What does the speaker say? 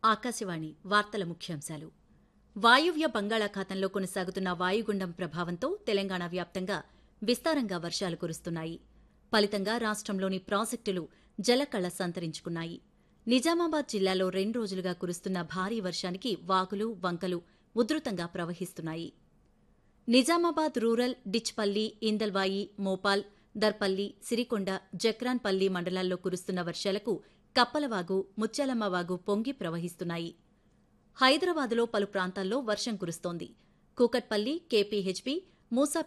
ఆకాశవాణి వార్తల ముఖ్యాంశాలు వాయువ్య బంగాళాఖాతంలో కొనసాగుతున్న వాయుగుండం ప్రభావంతో తెలంగాణ వ్యాప్తంగా విస్తారంగా వర్షాలు కురుస్తున్నాయి ఫలితంగా రాష్టంలోని ప్రాజెక్టులు జలకళ సంతరించుకున్నాయి నిజామాబాద్ జిల్లాలో రెండు రోజులుగా కురుస్తున్న భారీ వర్షానికి వాగులు వంకలు ఉధృతంగా ప్రవహిస్తున్నాయి నిజామాబాద్ రూరల్ డిచ్పల్లి ఇందల్వాయి మోపాల్ దర్పల్లి సిరికొండ జక్రాన్పల్లి మండలాల్లో కురుస్తున్న వర్షాలకు కప్పలవాగు ముత్యాలమ్మవాగు పొంగి ప్రవహిస్తున్నాయి హైదరాబాదులో పలు ప్రాంతాల్లో వర్షం కురుస్తోంది కూకట్పల్లి కేపీహెచ్పీ మూసా